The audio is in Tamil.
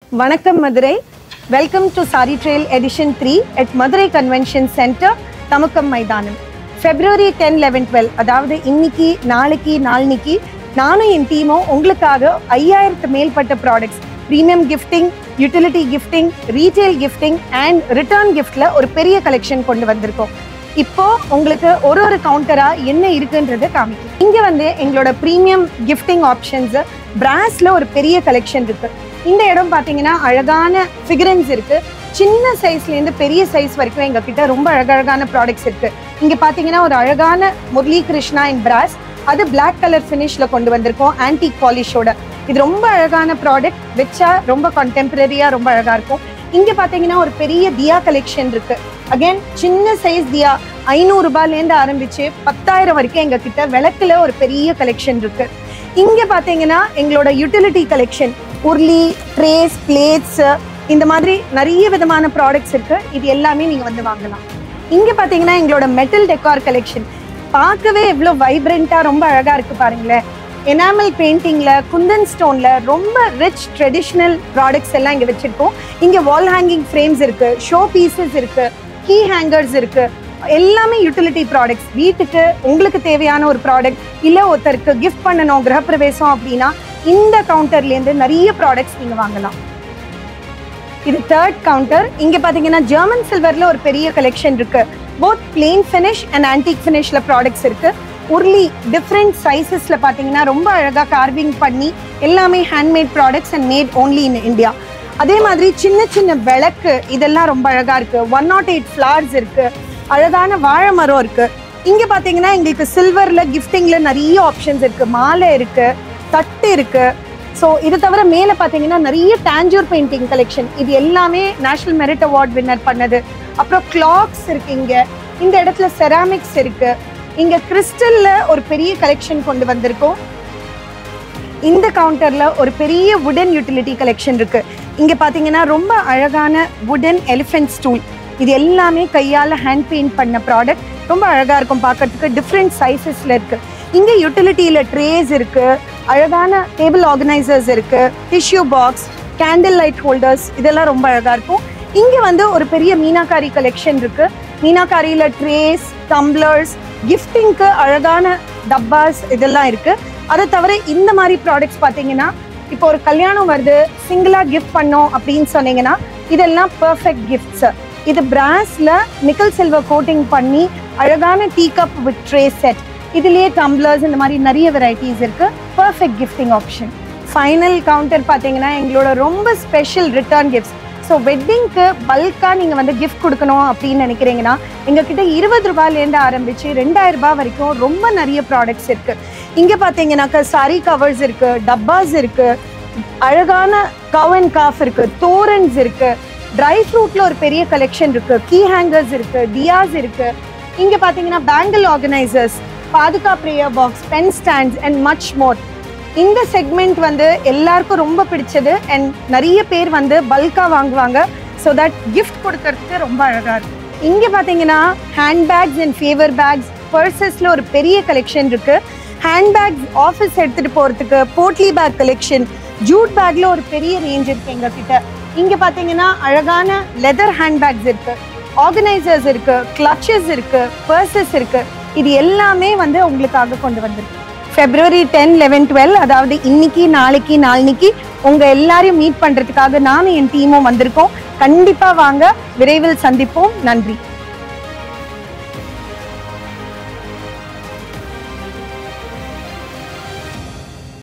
வணக்கம் Madurai welcome to sari trail edition three at Madurai convention centre Tamukkam மைதானம் ஃபெப்ரவரி டென் லெவன் டுவெல் அதாவது இன்னைக்கு நாளைக்கு நாளன்னைக்கு நானும் என் டீமும் உங்களுக்காக ஐயாயிரத்து மேற்பட்ட products premium gifting utility gifting retail gifting and return கிஃப்ட்ல ஒரு பெரிய கலெக்ஷன் கொண்டு வந்திருக்கோம் இப்போ உங்களுக்கு ஒரு ஒரு கவுண்டரா என்ன இருக்குன்றத காமிக்கும் இங்க வந்து எங்களோட ப்ரீமியம் கிஃப்டிங் ஆப்ஷன்ஸ் பிராஸ்ல ஒரு பெரிய கலெக்ஷன் இருக்கு இந்த இடம் பாத்தீங்கன்னா அழகான ஃபிகரன்ஸ் இருக்கு சின்ன சைஸ்ல இருந்து பெரிய சைஸ் வரைக்கும் எங்க கிட்ட ரொம்ப அழகழகான ப்ராடக்ட்ஸ் இருக்கு இங்க பாத்தீங்கன்னா ஒரு அழகான முரளி கிருஷ்ணா இன் பிராஸ் அது பிளாக் கலர் ஃபினிஷ்ல கொண்டு வந்திருக்கோம் ஆன்டிக் பாலிஷோட இது ரொம்ப அழகான ப்ராடக்ட் வச்சா ரொம்ப கண்டெம்பரரியா ரொம்ப அழகா இருக்கும் இங்க பாத்தீங்கன்னா ஒரு பெரிய தியா கலெக்ஷன் இருக்கு அகைன் சின்ன சைஸ் தியா ஐநூறு ரூபாயிலேருந்து ஆரம்பிச்சு பத்தாயிரம் வரைக்கும் எங்க கிட்ட விளக்குல ஒரு பெரிய கலெக்ஷன் இருக்கு இங்க பாத்தீங்கன்னா எங்களோட யூட்டிலிட்டி கலெக்ஷன் உருளி ட்ரேஸ் பிளேட்ஸ் இந்த மாதிரி நிறைய விதமான ப்ராடக்ட்ஸ் இருக்கு இது எல்லாமே நீங்க வந்து வாங்கலாம் இங்க பாத்தீங்கன்னா எங்களோட மெட்டல் டெக்கார் கலெக்ஷன் பார்க்கவே எவ்வளோ வைப்ரண்டா ரொம்ப அழகா இருக்கு பாருங்களேன் எனாமல் பெயிண்டிங்ல குந்தன் ஸ்டோன்ல ரொம்ப ரிச் ட்ரெடிஷ்னல் ப்ராடக்ட்ஸ் எல்லாம் இங்க வச்சிருக்கோம் இங்க வால் ஹேங்கிங் ஃப்ரேம்ஸ் இருக்கு ஷோ பீசஸ் இருக்கு கீ ஹேங்கர்ஸ் இருக்கு எல்லாமே யூட்டிலிட்டி ப்ராடக்ட்ஸ் வீட்டுக்கு உங்களுக்கு தேவையான ஒரு ப்ராடக்ட் இல்ல ஒருத்தருக்கு கிஃப்ட் பண்ணணும் கிரகப்பிரவேசம் அப்படின்னா இந்த கவுண்டர்ல இருந்து நிறைய ப்ராடக்ட்ஸ் நீங்க வாங்கலாம் இது தேர்ட் கவுண்டர் இங்க பாத்தீங்கன்னா ஜெர்மன் சில்வர்ல ஒரு பெரிய கலெக்ஷன் இருக்கு both plain finish and antique ஃபினிஷ்ல ப்ராடக்ட்ஸ் இருக்கு உருளி டிஃப்ரெண்ட் சைசஸ்ல பாத்தீங்கன்னா ரொம்ப அழகா கார்விங் பண்ணி எல்லாமே handmade products and made only in India அதே மாதிரி சின்ன சின்ன விளக்கு இதெல்லாம் ரொம்ப அழகா இருக்கு ஒன் நாட் எயிட் ஃபிளார்ஸ் இருக்கு அழகான வாழை மரம் இருக்கு இங்க பாத்தீங்கன்னா எங்களுக்கு சில்வர்ல கிஃப்டிங்ல நிறைய ஆப்ஷன்ஸ் இருக்கு மாலை இருக்கு தட்டு இருக்கு ஸோ இது தவிர மேலே பார்த்தீங்கன்னா நிறைய டாஞ்சூர் பெயிண்டிங் கலெக்ஷன் இது எல்லாமே நேஷனல் மெரிட் அவார்ட் வின்னர் பண்ணது அப்புறம் கிளாக்ஸ் இருக்கு இங்க இந்த இடத்துல செராமிக்ஸ் இருக்கு இங்க கிறிஸ்டல்ல ஒரு பெரிய கலெக்ஷன் கொண்டு வந்திருக்கோம் இந்த கவுண்டர்ல ஒரு பெரிய வுடன் யூட்டிலிட்டி கலெக்ஷன் இருக்கு இங்க பாத்தீங்கன்னா ரொம்ப அழகான வுடன் எலிஃபென்ட் ஸ்டூல் இது எல்லாமே கையால ஹேண்ட் பெயிண்ட் பண்ண ப்ராடக்ட் ரொம்ப அழகா இருக்கும் பார்க்கறதுக்கு டிஃப்ரெண்ட் சைசஸ்ல இருக்கு இங்க யூட்டிலிட்டியில ட்ரேஸ் இருக்கு அழகான டேபிள் ஆர்கனைசர்ஸ் இருக்கு tissue box candle light holders இதெல்லாம் ரொம்ப அழகா இருக்கும் இங்க வந்து ஒரு பெரிய மீனாக்காரி கலெக்ஷன் இருக்கு மீனாக்காரியில ட்ரேஸ் டம்ளர்ஸ் கிஃப்டிங்க்கு அழகான டப்பாஸ் இதெல்லாம் இருக்கு அதை தவிர இந்த மாதிரி ப்ராடக்ட்ஸ் பார்த்தீங்கன்னா இப்போ ஒரு கல்யாணம் வருது சிங்கிளா கிஃப்ட் பண்ணோம் அப்படின்னு சொன்னீங்கன்னா இதெல்லாம் பர்ஃபெக்ட் கிஃப்ட்ஸ் இது பிராஸ்ல நிக்கல் சில்வர் கோட்டிங் பண்ணி அழகான tea cup with tray set இதுலயே டம்ளர்ஸ் இந்த மாதிரி நிறைய வெரைட்டிஸ் இருக்கு perfect gifting option final counter பார்த்தீங்கன்னா எங்களோட ரொம்ப ஸ்பெஷல் ரிட்டர்ன் கிஃப்ட்ஸ் ஸோ வெட்டிங்க்கு பல்காக நீங்கள் வந்து கிஃப்ட் கொடுக்கணும் அப்படின்னு நினைக்கிறீங்கன்னா எங்ககிட்ட இருபது ரூபாயிலேருந்து ஆரம்பிச்சு ரெண்டாயிரம் ரூபாய் வரைக்கும் ரொம்ப நிறைய ப்ராடக்ட்ஸ் இருக்கு இங்கே பார்த்தீங்கன்னாக்கா சாரி கவர்ஸ் இருக்கு டப்பாஸ் இருக்கு அழகான கவ் அண்ட் காஃப் இருக்கு தோரன்ஸ் இருக்கு ட்ரை ஃப்ரூட்ல ஒரு பெரிய கலெக்ஷன் இருக்கு கீ ஹேங்கர்ஸ் இருக்கு டியாஸ் இருக்கு இங்க பாத்தீங்கன்னா பேங்கிள் ஆர்கனைசர்ஸ் பாதுகா prayer box pen stands and much more இந்த செக்மெண்ட் வந்து எல்லாருக்கும் ரொம்ப பிடிச்சது அண்ட் நிறைய பேர் வந்து பல்கா வாங்குவாங்க ஸோ தட் கிஃப்ட் கொடுக்கறதுக்கு ரொம்ப அழகா இருக்கும் இங்க பாத்தீங்கன்னா hand bags and favour bags பர்சஸ்ல ஒரு பெரிய கலெக்ஷன் இருக்கு ஹேண்ட் பேக்ஸ் ஆஃபீஸ் எடுத்துட்டு போறதுக்கு போட்லி பேக் கலெக்ஷன் ஜூட் பேக்ல ஒரு பெரிய ரேஞ்ச் இருக்கு எங்க கிட்ட இங்க பாத்தீங்கன்னா அழகான லெதர் ஹேண்ட் பேக்ஸ் இருக்கு ஆர்கனைசர்ஸ் இருக்கு கிளச்சஸ் இருக்கு பர்சஸ் இருக்கு இது எல்லாமே வந்து உங்களுக்காக கொண்டு வந்திருக்கு ஃபெப்ரவரி டென் லெவன் டுவெல் அதாவது இன்னைக்கு நாளைக்கு நாளைக்கு உங்க எல்லாரையும் மீட் பண்றதுக்காக நானும் என் டீமும் வந்திருக்கோம் கண்டிப்பா வாங்க விரைவில் சந்திப்போம் நன்றி